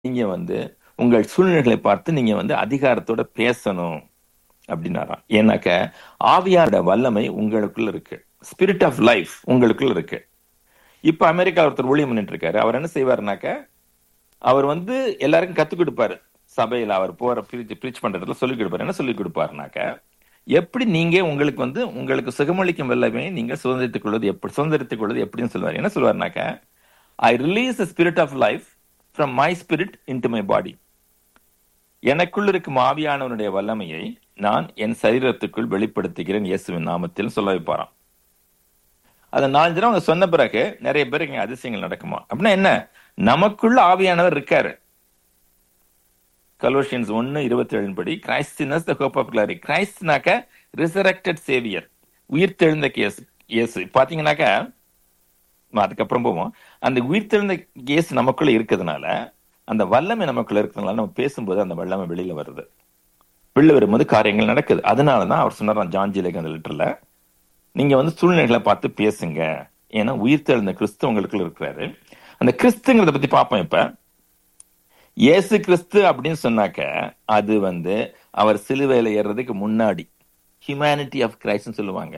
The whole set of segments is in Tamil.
நீங்க வந்து உங்கள் சூழ்நிலைகளை பார்த்து நீங்க வந்து அதிகாரத்தோட பேசணும் அப்படின்னாராம் ஏன்னாக்க ஆவியாரோட வல்லமை உங்களுக்குள்ள இருக்கு ஸ்பிரிட் ஆஃப் லைஃப் உங்களுக்குள்ள இருக்கு இப்ப அமெரிக்கா ஒருத்தர் ஊழியம் பண்ணிட்டு இருக்காரு அவர் என்ன செய்வாருனாக்க அவர் வந்து எல்லாருக்கும் கத்துக் கொடுப்பாரு சபையில அவர் போற பிரீச் பிரீச் பண்றதுல சொல்லிக் கொடுப்பாரு என்ன சொல்லிக் கொடுப்பாருனாக்க எப்படி நீங்க உங்களுக்கு வந்து உங்களுக்கு சுகமளிக்கும் வல்லமை நீங்க சுதந்திரத்துக் கொள்வது எப்படி சுதந்திரத்துக் கொள்வது எப்படின்னு சொல்லுவாரு என்ன சொல்லுவாருனாக்க I release spirit of life from my spirit into my body எனக்குள் இருக்கும் ஆவியானவனுடைய வல்லமையை நான் என் சரீரத்துக்குள் வெளிப்படுத்துகிறேன் இயேசுவின் நாமத்தில் சொல்ல வைப்பாராம் அதை நாலு தடவை அவங்க சொன்ன பிறகு நிறைய பேருக்கு இங்க அதிசயங்கள் நடக்குமா அப்படின்னா என்ன நமக்குள்ள ஆவியானவர் இருக்காரு கலோஷியன்ஸ் ஒன்னு இருபத்தி ஏழு படி Christ in us the hope of glory கிரைஸ்ட்னாக்க ரிசரக்டட் சேவியர் உயிர்த்தெழுந்த கேஸ் இயேசு பாத்தீங்கன்னாக்க அதுக்கப்புறம் போவோம் அந்த உயிர்த்தெழுந்த கேஸ் நமக்குள்ள இருக்கிறதுனால அந்த வல்லமை நமக்குள்ள இருக்கிறதுனால நம்ம பேசும்போது அந்த வல்லமை வெளியில வருது வெளில வரும்போது காரியங்கள் நடக்குது அதனாலதான் அவர் சொன்னார் ஜான்ஜிலேக்கு அந்த லெட்டர்ல நீங்க வந்து சூழ்நிலைகளை பார்த்து பேசுங்க ஏன்னா உயிர்த்தெழுந்த கிறிஸ்து உங்களுக்குள்ள இருக்கிறாரு அந்த கிறிஸ்துங்கிறத பத்தி பார்ப்போம் இப்ப இயேசு கிறிஸ்து அப்படின்னு சொன்னாக்க அது வந்து அவர் சிலுவையில ஏறுறதுக்கு முன்னாடி ஹியூமனிட்டி ஆஃப் கிரைஸ்ட் சொல்லுவாங்க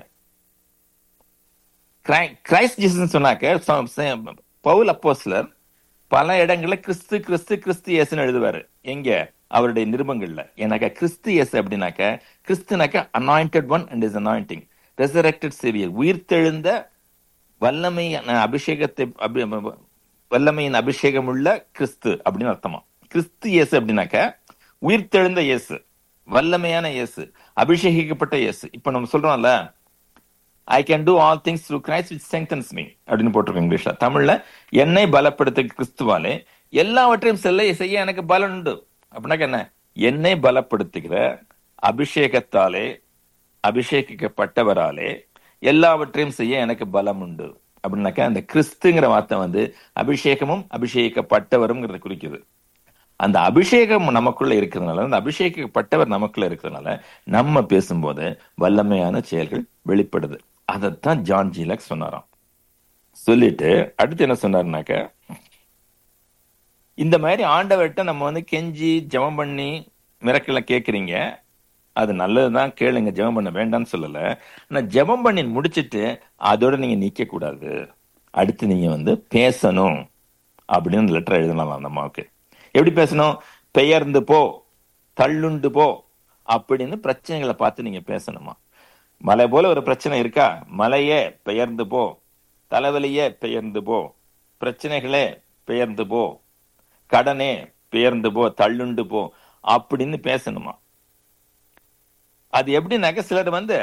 கிரைஸ்ட் ஜீசஸ் சொன்னாக்க பவுல் அப்போஸ்லர் பல இடங்கள்ல கிறிஸ்து கிறிஸ்து கிறிஸ்து இயேசுன்னு எழுதுவாரு எங்க அவருடைய நிருபங்கள்ல எனக்கு கிறிஸ்து இயேசு அப்படின்னாக்க கிறிஸ்துனாக்க anointed one and is anointing resurrected saviour உயிர்த்தெழுந்த வல்லமை அபிஷேகத்தை வல்லமையின் அபிஷேகம் உள்ள கிறிஸ்து அப்படின்னு அர்த்தமா கிறிஸ்து இயேசு அப்படின்னாக்க உயிர்த்தெழுந்த இயேசு வல்லமையான இயேசு அபிஷேகிக்கப்பட்ட இயேசு இப்ப நம்ம சொல்றோம்ல I can do all things through Christ which strengthens me அப்படின்னு போட்டிருக்கோம் இங்கிலீஷ்ல தமிழ்ல என்னை பலப்படுத்த கிறிஸ்துவாலே எல்லாவற்றையும் செல்ல செய்ய எனக்கு பலன் உண்டு அப்படின்னாக்க என்ன என்னை பலப்படுத்துகிற அபிஷேகத்தாலே அபிஷேகிக்கப்பட்டவராலே எல்லாவற்றையும் செய்ய எனக்கு பலம் உண்டு அப்படின்னாக்கா அந்த கிறிஸ்துங்கிற வார்த்தை வந்து அபிஷேகமும் அபிஷேகிக்கப்பட்டவருங்கிறத குறிக்குது அந்த அபிஷேகம் நமக்குள்ள இருக்கிறதுனால அந்த அபிஷேகிக்கப்பட்டவர் நமக்குள்ள இருக்கிறதுனால நம்ம பேசும்போது வல்லமையான செயல்கள் வெளிப்படுது அதைத்தான் ஜான் ஜீலக் சொன்னாராம் சொல்லிட்டு அடுத்து என்ன சொன்னாருனாக்க இந்த மாதிரி ஆண்டவர்கிட்ட நம்ம வந்து கெஞ்சி ஜெபம் பண்ணி மிரக்கல கேக்குறீங்க அது நல்லதுதான் கேளுங்க ஜெபம் பண்ண வேண்டாம்னு சொல்லல ஆனா ஜெபம் பண்ணி முடிச்சிட்டு அதோட நீங்க நிக்க கூடாது அடுத்து நீங்க வந்து பேசணும் அப்படின்னு லெட்டர் எழுதலாம் அந்த அம்மாவுக்கு எப்படி பேசணும் பெயர்ந்து போ தள்ளுண்டு போ அப்படின்னு பிரச்சனைகளை பார்த்து நீங்க பேசணுமா மலை போல ஒரு பிரச்சனை இருக்கா மலையே பெயர்ந்து போ தலைவலியே பெயர்ந்து போ பிரச்சனைகளே பெயர்ந்து போ கடனே பெயர்ந்து போ தள்ளுண்டு போ அப்படின்னு பேசணுமா அது எப்படின்னாக்க சிலர் வந்து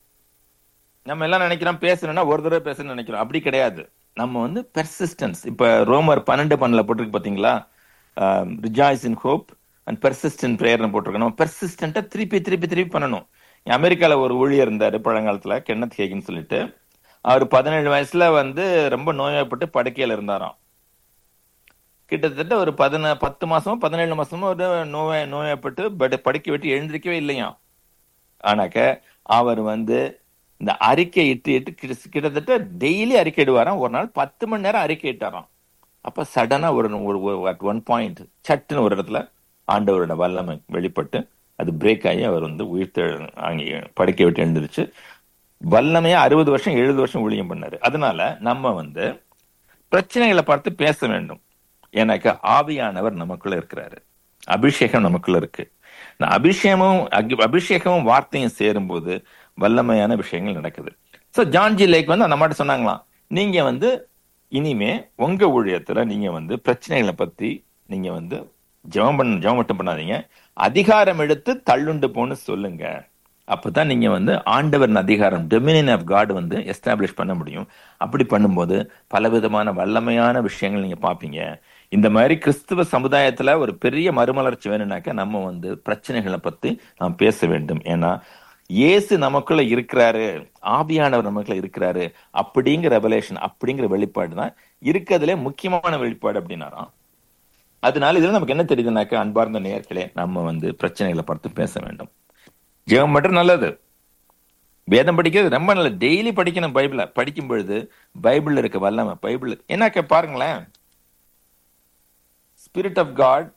நம்ம எல்லாம் நினைக்கிறோம் பேசணும்னா ஒரு தடவை பேசணும்னு நினைக்கிறோம் அப்படி கிடையாது நம்ம வந்து பெர்சிஸ்டன்ஸ் இப்ப ரோமர் பன்னெண்டு பன்னெண்டுல போட்டிருக்கு பாத்தீங்களா rejoice in hope and persistent ப்ரேயர்னு போட்டிருக்கோம் நம்ம பெர்சிஸ்டன்ட்டா திருப்பி திருப்பி திருப்பி பண்ணணும் அமெரிக்கால ஒரு ஊழியர் இருந்தாரு பழங்காலத்துல கென்னத் ஹேகின்னு சொல்லிட்டு அவர் பதினேழு வயசுல வந்து ரொம்ப நோயப்பட்டு படுக்கையில இருந்தாராம் கிட்டத்தட்ட ஒரு பதின பத்து மாசமோ பதினேழு மாசமோ ஒரு நோய நோயப்பட்டு படுக்கை விட்டு எழுந்திருக்கவே இல்லையா ஆனாக்க அவர் வந்து இந்த அறிக்கை இட்டு இட்டு கிட்டத்தட்ட டெய்லி அறிக்கை இடுவாராம் ஒரு நாள் பத்து மணி நேரம் அறிக்கை இட்டாராம் அப்ப சடனா ஒரு அட் ஒன் பாயிண்ட் சட்டுன்னு ஒரு இடத்துல ஆண்டவரோட வல்லமை வெளிப்பட்டு அது பிரேக் ஆகி அவர் வந்து உயிர்த்த அங்கே படுக்கை விட்டு எழுந்திருச்சு வல்லமையா அறுபது வருஷம் எழுபது வருஷம் ஊழியம் பண்ணாரு அதனால நம்ம வந்து பிரச்சனைகளை பார்த்து பேச வேண்டும் எனக்கு ஆவியானவர் நமக்குள்ள இருக்கிறாரு அபிஷேகம் நமக்குள்ள இருக்கு இந்த அபிஷேகமும் அபிஷேகமும் வார்த்தையும் சேரும்போது வல்லமையான விஷயங்கள் நடக்குது சோ ஜான்ஜி லேக் வந்து அந்த மாதிரி சொன்னாங்களாம் நீங்க வந்து இனிமே உங்க ஊழியத்துல நீங்க வந்து பிரச்சனைகளை பத்தி நீங்க வந்து ஜெபம் பண்ண ஜெபம் மட்டும் பண்ணாதீங்க அதிகாரம் எடுத்து தள்ளுண்டு போன்னு சொல்லுங்க அப்பதான் நீங்க வந்து ஆண்டவரின் அதிகாரம் டொமினியன் ஆஃப் காட் வந்து எஸ்டாப்ளிஷ் பண்ண முடியும் அப்படி பண்ணும்போது பலவிதமான வல்லமையான விஷயங்கள் நீங்க பாப்பீங்க இந்த மாதிரி கிறிஸ்துவ சமுதாயத்துல ஒரு பெரிய மறுமலர்ச்சி வேணும்னாக்க நம்ம வந்து பிரச்சனைகளை பத்தி நாம் பேச வேண்டும் ஏன்னா இயேசு நமக்குள்ள இருக்கிறாரு ஆவியானவர் நமக்குள்ள இருக்கிறாரு அப்படிங்கிற ரெவலேஷன் அப்படிங்கிற வெளிப்பாடு தான் இருக்கிறதுல முக்கியமான வெளிப்பாடு அப்படின்னாராம் அதனால இதுல நமக்கு என்ன தெரியுதுனாக்க அன்பார்ந்த நேர்களே நம்ம வந்து பிரச்சனைகளை பார்த்து பேச வேண்டும் ஜெபம் மட்டும் நல்லது வேதம் படிக்கிறது ரொம்ப நல்லது டெய்லி படிக்கணும் பைபிள படிக்கும் பொழுது பைபிள்ல இருக்க வல்லமை பைபிள் என்ன பாருங்களேன் ஸ்பிரிட் ஆஃப் காட்